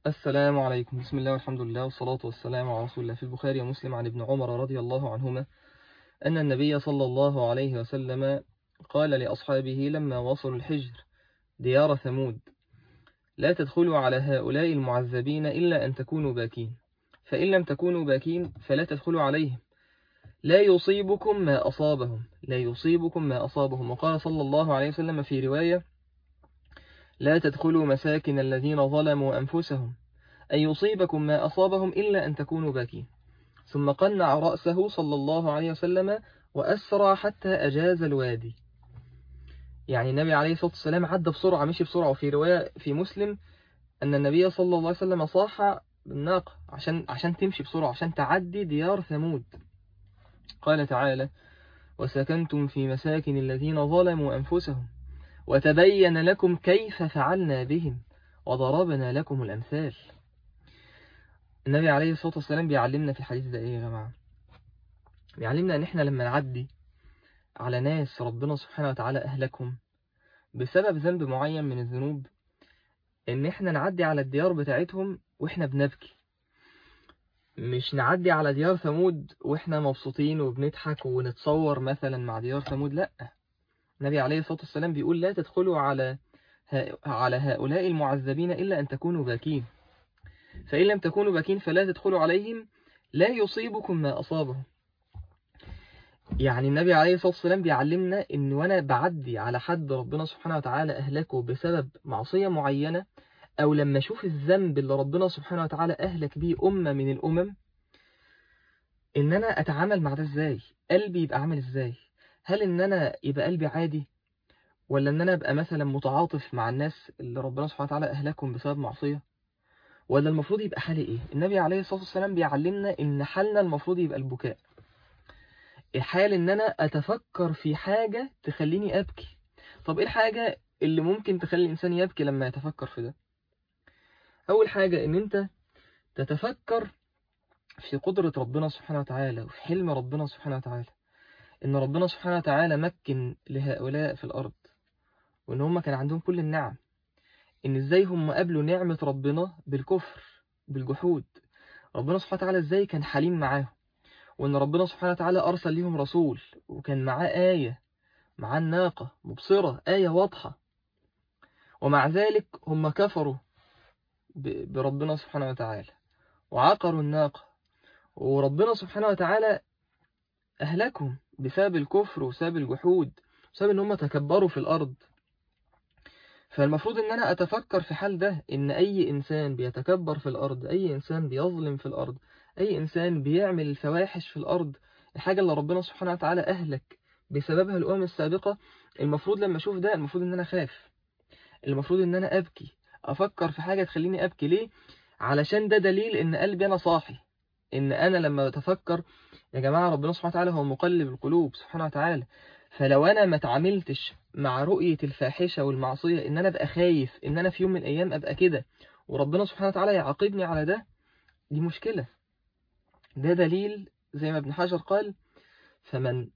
السلام عليكم بسم الله والحمد لله والصلاة والسلام على رسول الله في البخاري ومسلم عن ابن عمر رضي الله عنهما أن النبي صلى الله عليه وسلم قال لأصحابه لما وصلوا الحجر ديار ثمود لا تدخلوا على هؤلاء المعذبين إلا أن تكونوا باكين فإن لم تكونوا باكين فلا تدخلوا عليهم لا يصيبكم ما أصابهم لا يصيبكم ما أصابهم وقال صلى الله عليه وسلم في رواية لا تدخلوا مساكن الذين ظلموا أنفسهم أن يصيبكم ما أصابهم إلا أن تكونوا باكين ثم قنع رأسه صلى الله عليه وسلم وأسرى حتى أجاز الوادي يعني النبي عليه الصلاة والسلام عدى بسرعة مشي بسرعة وفي رواية في مسلم أن النبي صلى الله عليه وسلم صاح بالناقة عشان, عشان تمشي بسرعة عشان تعدي ديار ثمود قال تعالى وسكنتم في مساكن الذين ظلموا أنفسهم وتبين لكم كيف فعلنا بهم وضربنا لكم الأمثال النبي عليه الصلاة والسلام بيعلمنا في الحديث ده إيه يا جماعة بيعلمنا إن إحنا لما نعدي على ناس ربنا سبحانه وتعالى أهلكهم بسبب ذنب معين من الذنوب إن إحنا نعدي على الديار بتاعتهم وإحنا بنبكي مش نعدي على ديار ثمود وإحنا مبسوطين وبنضحك ونتصور مثلا مع ديار ثمود لأ النبي عليه الصلاة والسلام بيقول لا تدخلوا على على هؤلاء المعذبين إلا أن تكونوا باكين فإن لم تكونوا باكين فلا تدخلوا عليهم لا يصيبكم ما أصابهم يعني النبي عليه الصلاة والسلام بيعلمنا إن وأنا بعدي على حد ربنا سبحانه وتعالى أهلكه بسبب معصية معينة أو لما أشوف الذنب اللي ربنا سبحانه وتعالى أهلك بيه أمة من الأمم إن أنا أتعامل مع ده إزاي قلبي يبقى عامل إزاي هل إن أنا يبقى قلبي عادي ولا إن أنا أبقى مثلا متعاطف مع الناس اللي ربنا سبحانه وتعالى أهلكهم بسبب معصية ولا المفروض يبقى حالي إيه النبي عليه الصلاة والسلام بيعلمنا إن حالنا المفروض يبقى البكاء الحال إن أنا أتفكر في حاجة تخليني أبكي طب إيه الحاجة اللي ممكن تخلي الإنسان يبكي لما يتفكر في ده أول حاجة إن أنت تتفكر في قدرة ربنا سبحانه وتعالى وفي حلم ربنا سبحانه وتعالى إن ربنا سبحانه وتعالى مكن لهؤلاء في الأرض وإن هم كان عندهم كل النعم إن إزاي هم قابلوا نعمة ربنا بالكفر بالجحود ربنا سبحانه وتعالى إزاي كان حليم معاهم وإن ربنا سبحانه وتعالى أرسل لهم رسول وكان معاه آية معاه الناقة مبصرة آية واضحة ومع ذلك هم كفروا بربنا سبحانه وتعالى وعقروا الناقة وربنا سبحانه وتعالى أهلكهم بسبب الكفر وسبب الجحود بسبب ان هم تكبروا في الأرض فالمفروض ان انا اتفكر في حال ده ان اي انسان بيتكبر في الارض اي انسان بيظلم في الارض اي انسان بيعمل الفواحش في الارض الحاجة اللي ربنا سبحانه وتعالى اهلك بسببها الامم السابقة المفروض لما اشوف ده المفروض ان انا اخاف المفروض ان انا ابكي افكر في حاجة تخليني ابكي ليه علشان ده دليل ان قلبي انا صاحي ان انا لما بتفكر يا جماعة ربنا سبحانه وتعالى هو مقلب القلوب سبحانه وتعالى فلو انا ما تعاملتش مع رؤية الفاحشة والمعصية ان انا ابقى خايف ان انا في يوم من الايام ابقى كده وربنا سبحانه وتعالى يعاقبني على ده دي مشكلة ده دليل زي ما ابن حجر قال فمن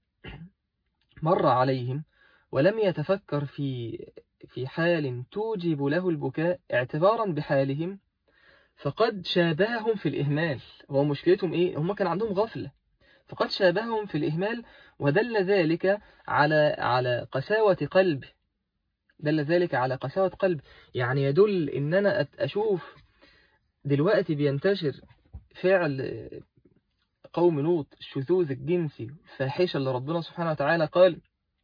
مر عليهم ولم يتفكر في في حال توجب له البكاء اعتبارا بحالهم فقد شابههم في الإهمال هو مشكلتهم إيه؟ هم كان عندهم غفلة فقد شابههم في الإهمال ودل ذلك على على قساوة قلب دل ذلك على قساوة قلب يعني يدل إن أنا أشوف دلوقتي بينتشر فعل قوم لوط الشذوذ الجنسي الفاحشة اللي ربنا سبحانه وتعالى قال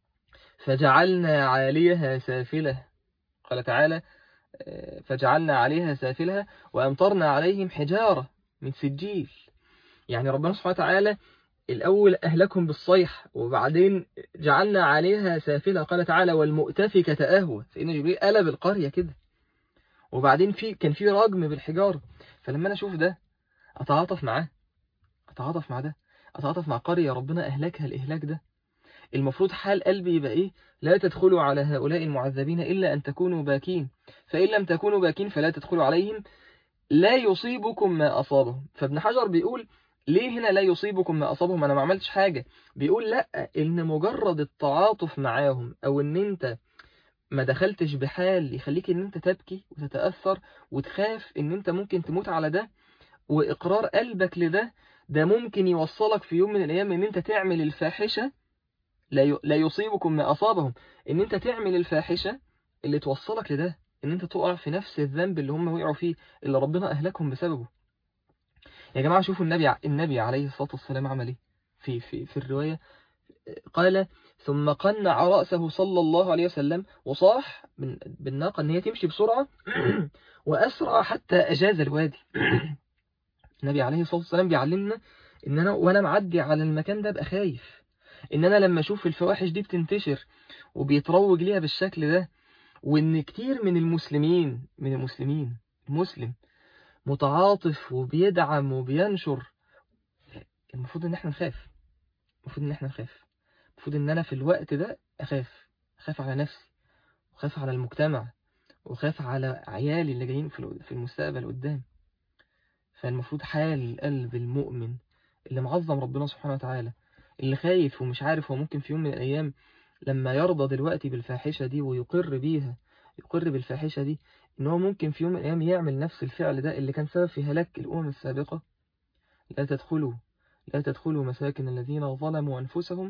فجعلنا عاليها سافلة قال تعالى فجعلنا عليها سافلها وأمطرنا عليهم حجارة من سجيل يعني ربنا سبحانه وتعالى الأول أهلكهم بالصيح وبعدين جعلنا عليها سافلة قال تعالى والمؤتفكة أهوى فإن جبريل قلب القرية كده وبعدين في كان في رجم بالحجارة فلما أنا أشوف ده أتعاطف معاه أتعاطف مع ده أتعاطف مع قرية ربنا أهلكها الإهلاك ده المفروض حال قلبي يبقى إيه لا تدخلوا على هؤلاء المعذبين إلا أن تكونوا باكين فإن لم تكونوا باكين فلا تدخلوا عليهم لا يصيبكم ما أصابهم فابن حجر بيقول ليه هنا لا يصيبكم ما أصابهم أنا ما عملتش حاجة بيقول لا إن مجرد التعاطف معاهم أو إن أنت ما دخلتش بحال يخليك ان انت تبكي وتتأثر وتخاف ان انت ممكن تموت على ده واقرار قلبك لده ده ممكن يوصلك في يوم من الايام ان انت تعمل الفاحشة لا لا يصيبكم ما اصابهم ان انت تعمل الفاحشة اللي توصلك لده ان انت تقع في نفس الذنب اللي هم وقعوا فيه اللي ربنا اهلكهم بسببه يا جماعة شوفوا النبي النبي عليه الصلاة والسلام عمل ايه في في في الرواية قال ثم قنع رأسه صلى الله عليه وسلم وصاح بالناقة ان هي تمشي بسرعة وأسرع حتى أجاز الوادي النبي عليه الصلاة والسلام بيعلمنا ان انا وانا معدي على المكان ده ابقى خايف ان انا لما اشوف الفواحش دي بتنتشر وبيتروج ليها بالشكل ده وان كتير من المسلمين من المسلمين مسلم متعاطف وبيدعم وبينشر المفروض ان احنا نخاف المفروض ان احنا نخاف المفروض ان انا في الوقت ده اخاف اخاف على نفسي وخاف على المجتمع وخاف على عيالي اللي جايين في المستقبل قدام فالمفروض حال القلب المؤمن اللي معظم ربنا سبحانه وتعالى اللي خايف ومش عارف هو ممكن في يوم من الأيام لما يرضى دلوقتي بالفاحشة دي ويقر بيها يقر بالفاحشة دي إن هو ممكن في يوم من الأيام يعمل نفس الفعل ده اللي كان سبب في هلاك الأمم السابقة لا تدخلوا لا تدخلوا مساكن الذين ظلموا أنفسهم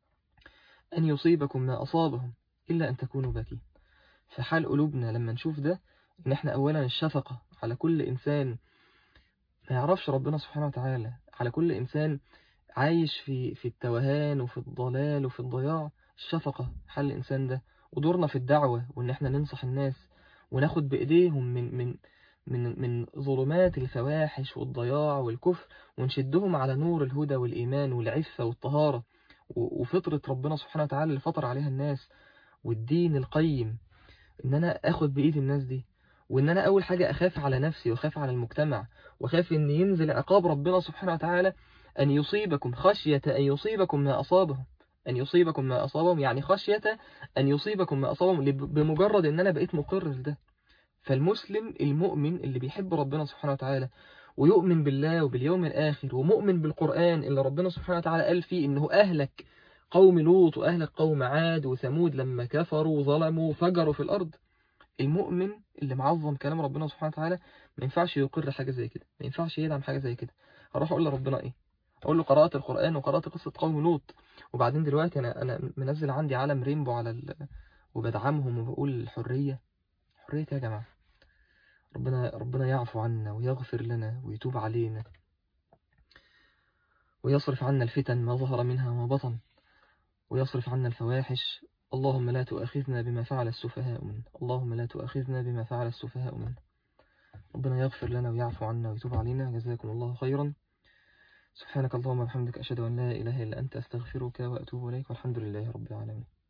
أن يصيبكم ما أصابهم إلا أن تكونوا باكين فحال قلوبنا لما نشوف ده إن إحنا أولا الشفقة على كل إنسان ما يعرفش ربنا سبحانه وتعالى على كل إنسان عايش في في التوهان وفي الضلال وفي الضياع الشفقة حل الإنسان ده ودورنا في الدعوة وإن إحنا ننصح الناس وناخد بإيديهم من من من من ظلمات الفواحش والضياع والكفر ونشدهم على نور الهدى والإيمان والعفة والطهارة وفطرة ربنا سبحانه وتعالى اللي فطر عليها الناس والدين القيم إن أنا أخد بإيد الناس دي وإن أنا أول حاجة أخاف على نفسي وأخاف على المجتمع وأخاف إن ينزل عقاب ربنا سبحانه وتعالى أن يصيبكم خشية أن يصيبكم ما أصابهم أن يصيبكم ما أصابهم يعني خشية أن يصيبكم ما أصابهم بمجرد أن أنا بقيت مقر ده فالمسلم المؤمن اللي بيحب ربنا سبحانه وتعالى ويؤمن بالله وباليوم الآخر ومؤمن بالقرآن اللي ربنا سبحانه وتعالى قال فيه إنه أهلك قوم لوط وأهلك قوم عاد وثمود لما كفروا وظلموا وفجروا في الأرض المؤمن اللي معظم كلام ربنا سبحانه وتعالى ما ينفعش يقر حاجة زي كده ما ينفعش يدعم حاجة زي كده هروح أقول لربنا إيه أقول له قرأت القرآن وقرأت قصة قوم لوط وبعدين دلوقتي أنا أنا منزل عندي علم رينبو على ال... وبدعمهم وبقول الحرية حرية يا جماعة ربنا ربنا يعفو عنا ويغفر لنا ويتوب علينا ويصرف عنا الفتن ما ظهر منها وما بطن ويصرف عنا الفواحش اللهم لا تؤاخذنا بما فعل السفهاء من اللهم لا تؤاخذنا بما فعل السفهاء من ربنا يغفر لنا ويعفو عنا ويتوب علينا جزاكم الله خيرا سبحانك اللهم وبحمدك أشهد أن لا إله إلا أنت أستغفرك وأتوب إليك والحمد لله رب العالمين